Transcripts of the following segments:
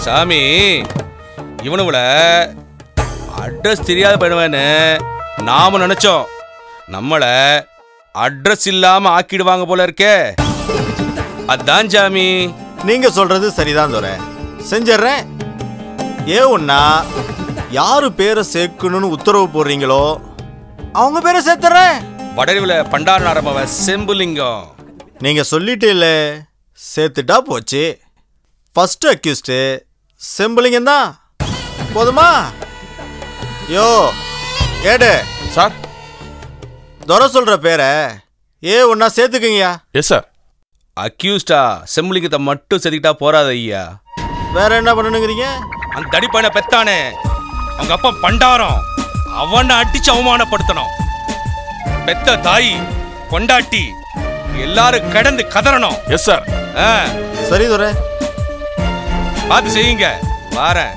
சாமி இவனுல அட்ரஸ் தெரியாத பையனுவேன்னு நாம நினைச்சோம் நம்மள அட்ரஸ் இல்லாம ஆக்கிடுவாங்க போல இருக்கே அதான் சாமி நீங்க சொல்றது சரிதான் துரை செஞ்சிடுறேன் ஏ ஒன்னா யாரு பேரை சேர்க்கணும்னு உத்தரவு போடுறீங்களோ அவங்க பேரை சேர்த்துறேன் வடரிவில் பண்டார நாரம்பவ செம்புலிங்கம் நீங்க சொல்லிட்டீல்ல சேர்த்துட்டா போச்சு ஃபர்ஸ்ட் அக்யூஸ்டு செம்பிளிங்கம் தான் போதுமா யோ ஏடு சார் துரை சொல்ற பேரை ஏ ஒன்னா சேர்த்துக்குங்கய்யா எஸ் சார் அக்யூஸ்டா செம்புலிங்கத்தை மட்டும் செதுக்கிட்டா போறாது ஐயா வேற என்ன பண்ணணுங்கிறீங்க அந்த தடிப்பையனை பெத்தானே அவங்க அப்பா பண்டாரம் அவனை அடிச்சு அவமானப்படுத்தணும் பெத்த தாய் கொண்டாட்டி எல்லாரும் கடந்து கதறணும் எஸ் சார் ஆ, சரி துரை பார்த்து செய்யுங்க வாரேன்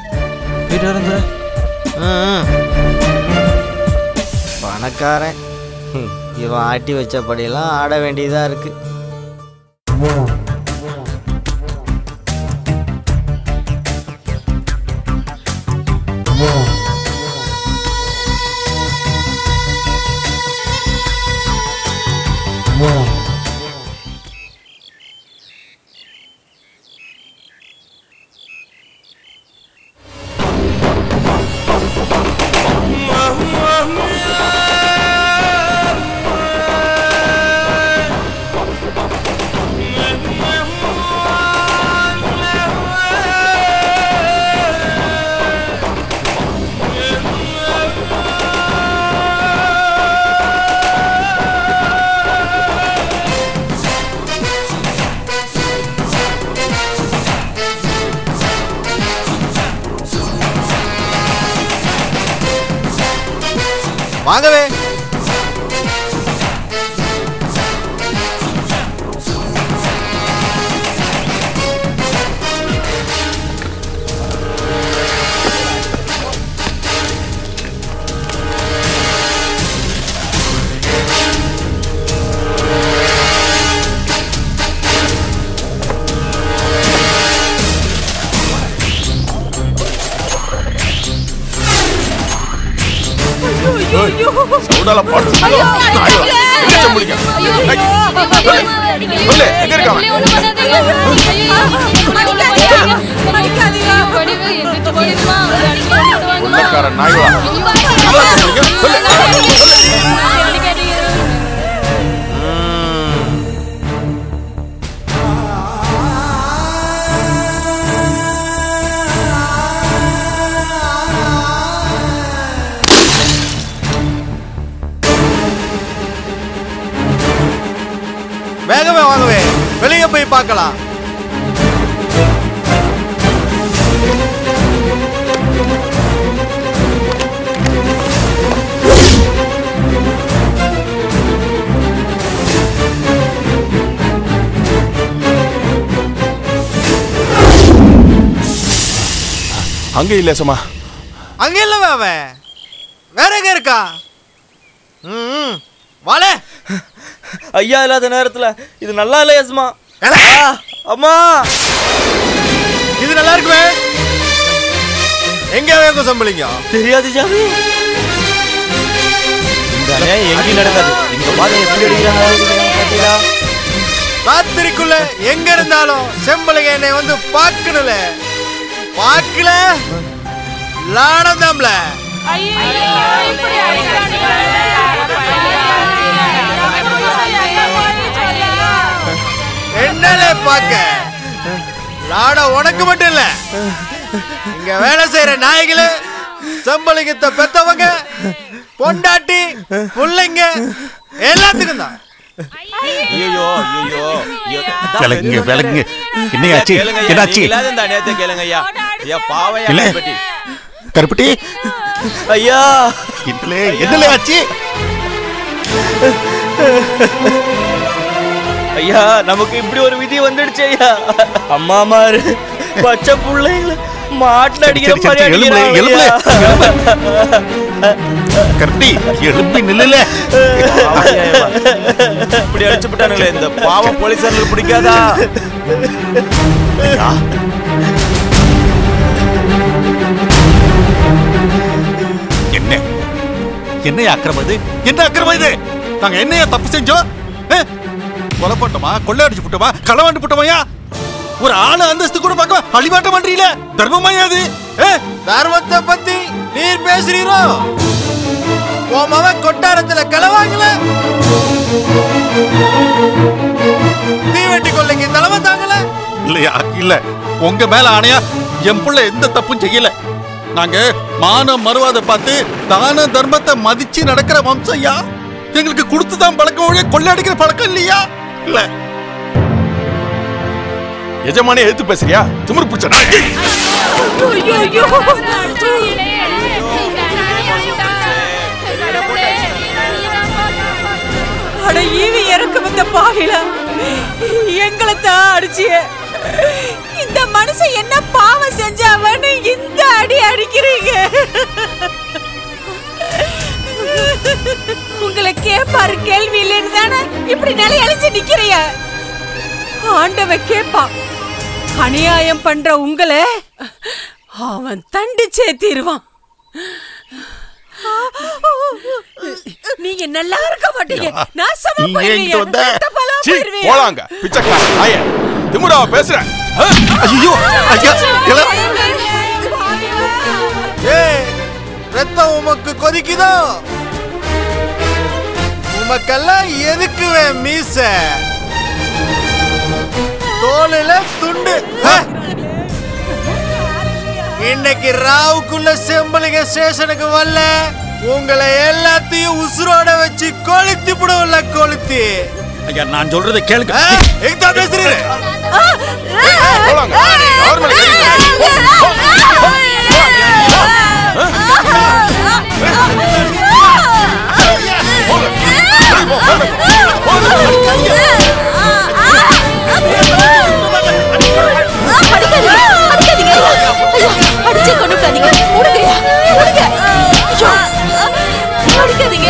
ம், ம். பணக்காரன் ஹம், இவன் ஆட்டி வச்சபடியெல்லாம் ஆட வேண்டியதா இருக்கு வாங்கவே சவுடால பாட்டு எங்க முடிக்க சொல்லு, எங்க இருக்க அவன்? உள்ளக்கார நாய்வா வேகவே வாங்கவே வெளியே போய் பார்க்கலாம் அங்க இல்ல சும்மா அங்க இல்லவே அவன் வேற எங்க இருக்கா ம், ம் வாழே ஐயா இல்லாத நேரத்துல இது நல்லா இல்ல யஸ்மா ஏலே, அம்மா இது நல்லா இருக்குமே எங்க வேங்க சம்பளிங்க தெரியாது ஜாமி இந்த அநியாயம் எங்கேயும் நடக்காது இந்த பாதை எப்படி அடிக்கிறாங்க பாத்தீங்களா ராத்திரிக்குள்ள எங்க இருந்தாலும் செம்பளிங்க என்னை வந்து பார்க்கணும்ல பார்க்கல லானந்தாம்ல என்னல பார்க்க லாட உனக்கு மட்டும் இல்ல இங்க வேலை செய்யற நாய்களு செம்பளிங்கத்தை பெத்தவங்க பொண்டாட்டி புள்ளைங்க எல்லாத்துக்கும் தான் ஐயோ ஐயோ விலங்குங்க விலங்குங்க என்னையாச்சு என்னாச்சு இல்லாத இந்த அநியாயத்தை கேளுங்க ஐயா ஐயா பாவையா இல்ல. கருப்பட்டி. கருப்பட்டி ஐயா என்னலே என்னலே ஆச்சு ஐயா நமக்கு இப்படி ஒரு விதி வந்துடுச்சு ஐயா அம்மா மாரு பச்சை பிள்ளைங்கள மாட்டுல அடிக்கிற சரி, மாதிரி சரி, எழும்புலே, அடிக்கிறாங்க எழும்புலே, கருப்பட்டி எழுப்பி நில்லுல இப்படி அடிச்சு விட்டானுங்களே இந்த பாவம் போலீசாருக்கு பிடிக்காதா ஐயா என்ன என்ன அக்கிரமம் இது என்ன அக்கிரமம் இது நாங்க என்னையா தப்பு செஞ்சோம் ஏ? கொலை போட்டோமா கொள்ளையடிச்சு போட்டோமா களவாண்டு போட்டோமாயா ஒரு ஆளு அந்தஸ்து கூட பார்க்க அழிமாட்டம் பண்றீல தர்மமாயா அது ஏ? தர்மத்தை பத்தி நீர் பேசுறீரோ உன் மவன் கொட்டாரத்துல களவாங்கல தீவெட்டி கொள்ளைக்கு தலைமை தாங்கல இல்லையா இல்ல உங்க மேல ஆணையா என் புள்ள எந்த தப்பும் செய்யல நாங்க மானம் மறுவாத பார்த்து தான தர்மத்தை மதிச்சு நடக்கிற வம்சம் ஐயா எங்களுக்கு கொடுத்துதான் பழக்கம் ஒழிய கொள்ளையடிக்கிற பழக்கம் இல்லையா இல்ல எஜமானே எடுத்து பேசுறியா திமிரு பிடிச்ச நாய். அட ஈவி இறக்கும் இந்த பாவில எங்களை தான் அடிச்சிய இந்த மனுஷன் என்ன பாவம் செஞ்சாவன்னு இந்த அடி அடிக்கிறீங்க உங்களை கேப்பாரு கேள்வி இல்லைன்னு தானே இப்படி நிலை அழிச்சு நிக்கிறிய ஆண்டவ கேப்பான் அநியாயம் பண்ற உங்களை அவன் தண்டிச்சே தீருவான் நீங்க நல்லா இருக்க மாட்டீங்க நாசமா நீ ஏன் இங்க வந்த? சீ, போலாங்க பிச்சைக்கார நாய திமிரா பேசுற ஆ? ஐயோ ஐயா இல்ல ஏய் ரத்தம் உமக்கு கொதிக்குதோ உமக்கெல்லாம் எதுக்குவே மீச தோலுல துண்டு ஆ? இன்னைக்கு ராவுக்குள்ள செம்பலிங்க ஸ்டேஷனுக்கு வரல உங்களை எல்லாத்தையும் உசுரோட வச்சு கொளுத்தி விடுவல கொளுத்தி ஐயா நான் சொல்றதை கேளுங்க ஆ? எங்கதான் பேசுறீங்க போலாங்க யார் மேல கை வைக்கிறீங்க? அடிச்சு கொண்டு விடாதீங்க விடுங்கய்யா விடுங்க ஐயோ அடிக்காதீங்க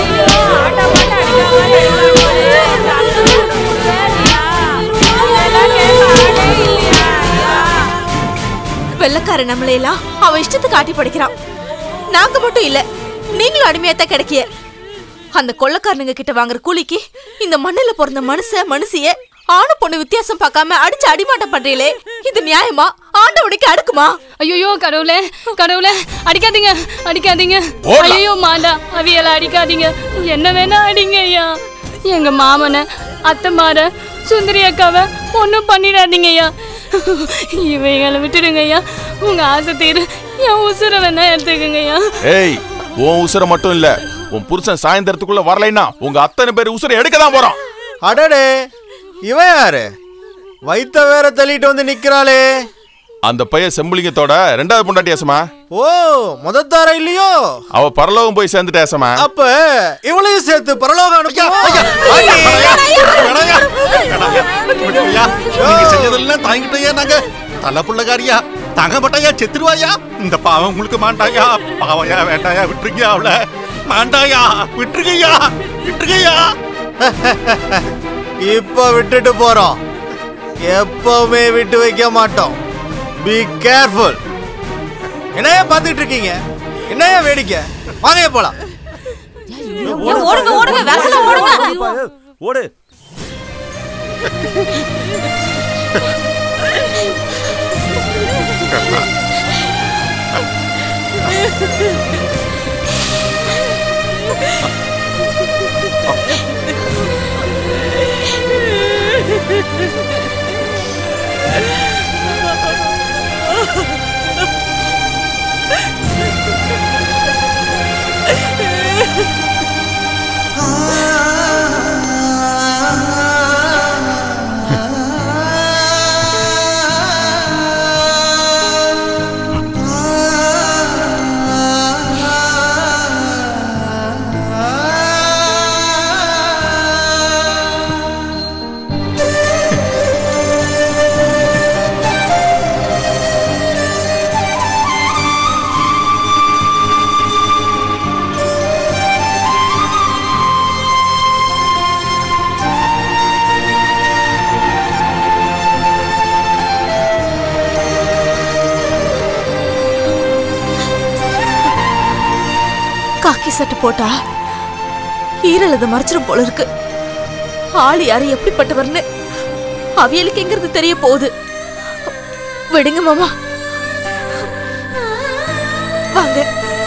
வெள்ளக்கார நம்மளையெல்லாம் அவன் இஷ்டத்துக்கு ஆட்டி படிக்கிறான் நாங்க மட்டும் இல்ல நீங்களும் அடிமையாத்தான் கிடைக்கிய அந்த கொள்ளக்காரனுங்க கிட்ட வாங்குற கூலிக்கு இந்த மண்ணுல பிறந்த மனுஷ மனுஷிய ஆணு பொண்ணு வித்தியாசம் பார்க்காம அடிச்சு அடிமாட்டம் பண்றீங்களே இது நியாயமா ஆண்டவனுக்கு அடுக்குமா ஐயோ கடவுளே கடவுளே அடிக்காதீங்க அடிக்காதீங்க ஓடலாம். ஐயோ மாண்டா அவியல அடிக்காதீங்க என்ன வேணா அடிங்க ஐயா எங்க மாமனை அத்தை மாற சுந்தரி அக்காவை ஒன்றும் பண்ணிடாதீங்க ஐயா இவைகளை விட்டுடுங்க ஐயா உங்க ஆசை தீரு என் உசுரை வேணா எடுத்துக்கங்க ஐயா ஏய் உன் உசுரை மட்டும் இல்ல உன் புருஷன் சாயந்தரத்துக்குள்ள வரலைன்னா உங்க அத்தனை பேர் உசுரை எடுக்க தான் போறோம் அடடே இவன் யாரு வைத்த வேற தள்ளிட்டு வந்து நிக்கிறாளே அந்த பையன் செம்புலிங்கத்தோட ரெண்டாவது பொண்டாட்டி ஏசமா ஓ முதத்தார இல்லையோ அவ பரலோகம் போய் சேர்ந்துட்ட ஏசமா அப்ப இவளையும் சேர்த்து பரலோகம் அனுப்புவோம். வேணாயா, வேணாயா, விடுங்கய்யா. நீங்க செஞ்சதெல்லாம் தாங்கிட்டயா நாங்க தலை புள்ளகாரியா தாங்க மாட்டாயா செத்துருவாயா இந்த பாவம் உங்களுக்கு மாட்டாயா பாவையா வேண்டாயா விட்டுருங்க அவள மாண்டாயா விட்டுருங்கய்யா விட்டுருங்கய்யா இப்ப விட்டுட்டு போறோம் எப்பவுமே விட்டு வைக்க மாட்டோம் பி கேர்ஃபுல் என்னையா பார்த்துட்டு இருக்கீங்க என்னையா வேடிக்கை வாங்க போலாம் ஓடுங்க ஓடுங்க வேகமா ஓடுங்க ஓடு காக்கி சட்டை போட்டா ஈரல் அதை மறைச்சிரும் போல இருக்கு ஆள் யாரு எப்படிப்பட்டவர்னு அவியலுக்கு எங்கிறது தெரிய போகுது விடுங்க மாமா வாங்க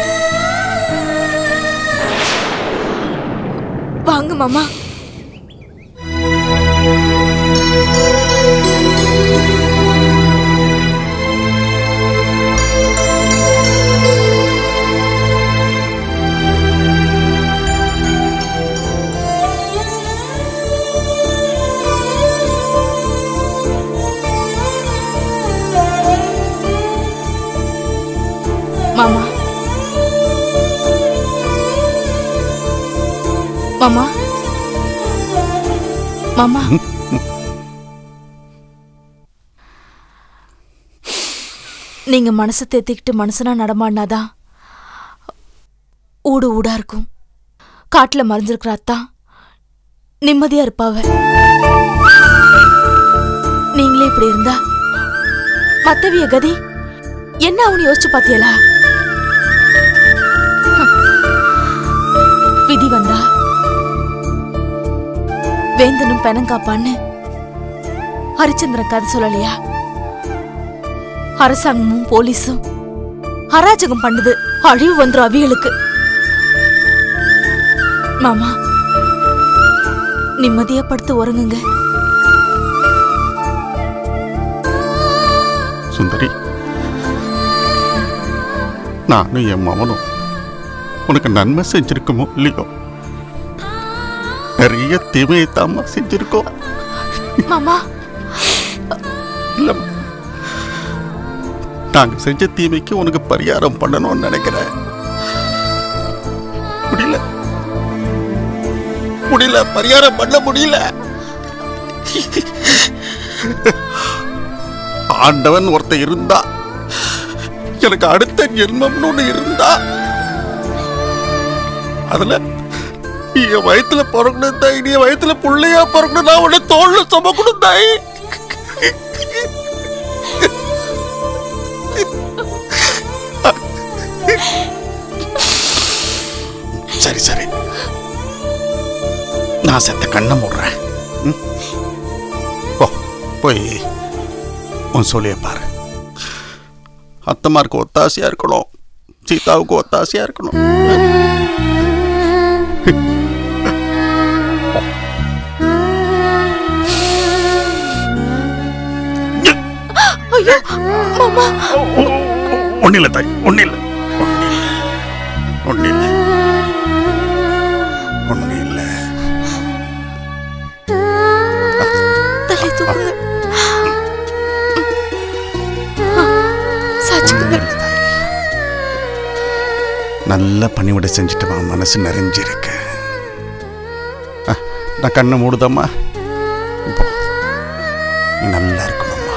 வாங்க மாமா மாமா மாமா மாமா நீங்க மனசை தேத்திக்கிட்டு மனசனா நடமாடினாதான் ஊடு ஊடா இருக்கும் காட்டுல மறைஞ்சிருக்கிற அத்தா நிம்மதியா இருப்பாவ நீங்களே இப்படி இருந்தா மத்தவிய கதி என்ன அவனு யோசிச்சு பாத்தியலா விதி வந்தா வேந்தனும் பெனங்காப்பான்னு ஹரிச்சந்திரன் கதை சொல்லலையா அரசாங்கமும் போலீஸும் அராஜகம் பண்ணுது அழிவு வந்துரும் அவியலுக்கு மாமா நிம்மதியா படுத்து உறங்குங்க சுந்தரி நானும் என் மகனும் உனக்கு நன்மை செஞ்சிருக்கோமோ இல்லையோ நிறைய தீமையை தாமா செஞ்சிருக்கோம் மாமா இல்ல நாங்க செஞ்ச தீமைக்கு உனக்கு பரிகாரம் பண்ணணும்னு நினைக்கிறேன் முடியல முடியல பரிகாரம் பண்ண முடியல ஆண்டவன் ஒருத்தன் இருந்தா எனக்கு அடுத்த ஜென்மம்னு ஒண்ணு இருந்தா அதுல நீ என் வயித்துல பிறக்கணும் தாய் நீ என் வயித்துல புள்ளையா பிறக்கணும் நான் உன்னை தோல்ல சுமக்கணும் தாய் சரி சரி நான் செத்த கண்ணை மூடுறேன் ம்? போ போய் உன் சொல்லிய பாரு அத்தம்மாருக்கு ஒத்தாசையா இருக்கணும் சீதாவுக்கு ஒத்தாசையா இருக்கணும் ஐயோ மாமா ஒன்னில்ல தாய் ஒன்னில்ல ஒன்னில்ல ஒன்னில்ல தலை தூக்குங்க சாச்சுக்குங்க நல்ல பணிவிட செஞ்சுட்டு வா மனசு நிறைஞ்சிருக்கு ஆ, நான் கண்ணை மூடுதம்மா இப்போ நீ நல்லா இருக்கணும்மா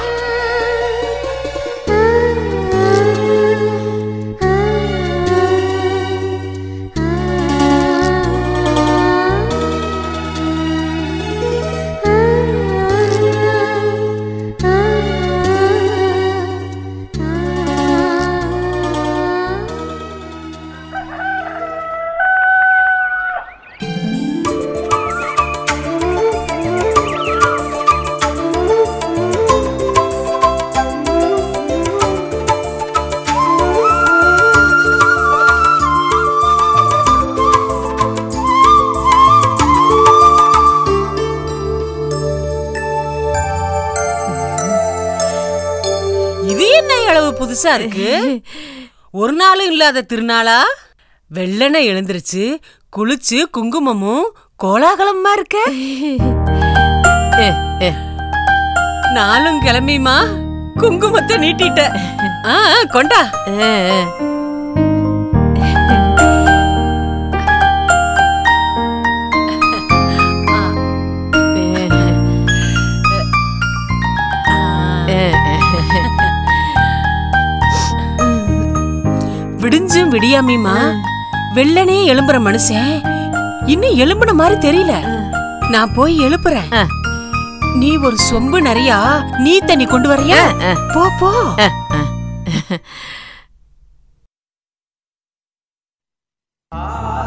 இது என்ன அளவு புதுசா இருக்கு ஒரு நாளும் இல்லாத திருநாளா வெள்ளனை எழுந்திருச்சு குளிச்சு குங்குமமும் கோலாகலமா இருக்க ஏ, ஏ. நாளும் கிளம்பிமா குங்குமத்தை நீட்டிட்ட ஆ, ஆ, கொண்டா விடிஞ்சும் விடியாமிமா வெள்ளனே எழும்புற மனுஷன் இன்னும் எழும்புன மாதிரி தெரியல நான் போய் எழுப்புறேன் நீ ஒரு சொம்பு நிறையா நீ தண்ணி கொண்டு வரியா போ போ ஆ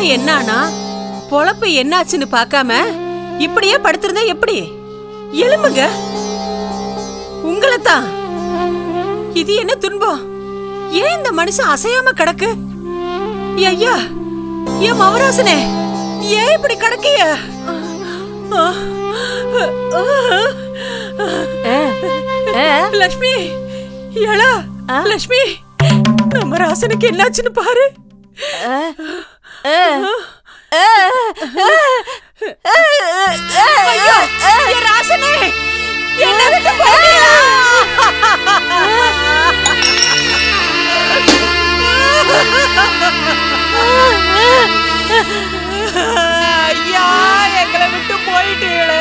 அதான் என்னானா பொழப்பு என்னாச்சுன்னு பார்க்காம இப்படியே படுத்திருந்தா எப்படி எலும்புங்க உங்களைத்தான் இது என்ன துன்பம் ஏன் இந்த மனுஷன் அசையாம கிடக்கு ஐயா என் மவராசனே ஏன் இப்படி கிடக்கிய லக்ஷ்மி ஏலா லக்ஷ்மி நம்ம ராசனுக்கு என்னாச்சுன்னு பாரு ஐயோ, என் ராசனே என்ன விட்டு போறியா? ஐயா எங்களை விட்டு போயிட்டீங்களே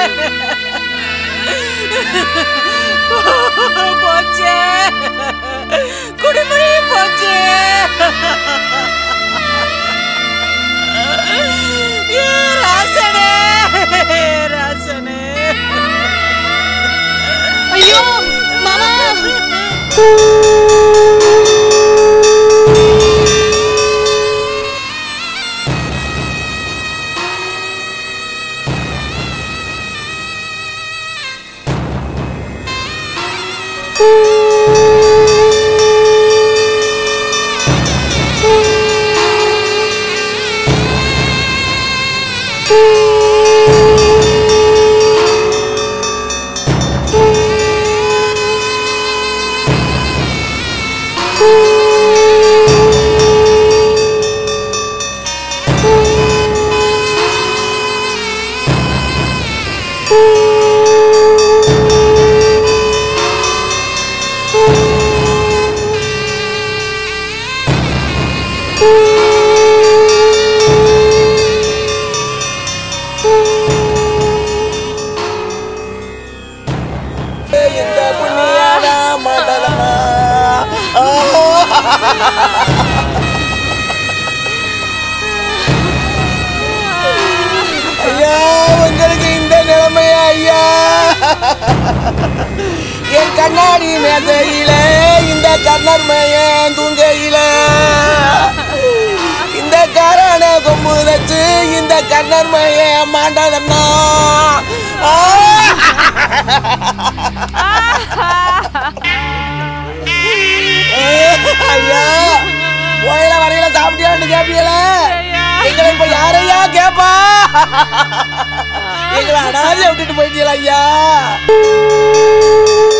போச்சே குடிமணி போச்சே ஏ ராசனே ராசனே ஐயோ மாமா ஐயா உங்களுக்கு இந்த நிலைமையா ஐயா என் கண்ணாடி மேசையில இந்த கண்ணர் மையன் தூங்கையில இந்த காரான கொம்பு வச்சு இந்த கண்ணர் மையன் மாண்டாதன்னா ஐயா கோயில வரையில சாப்பிட்டியான்னு கேப்பீங்கள எங்களை இப்ப யாரையா கேப்பா எங்களை அனாதைய விட்டுட்டு போயிட்டீங்களா ஐயா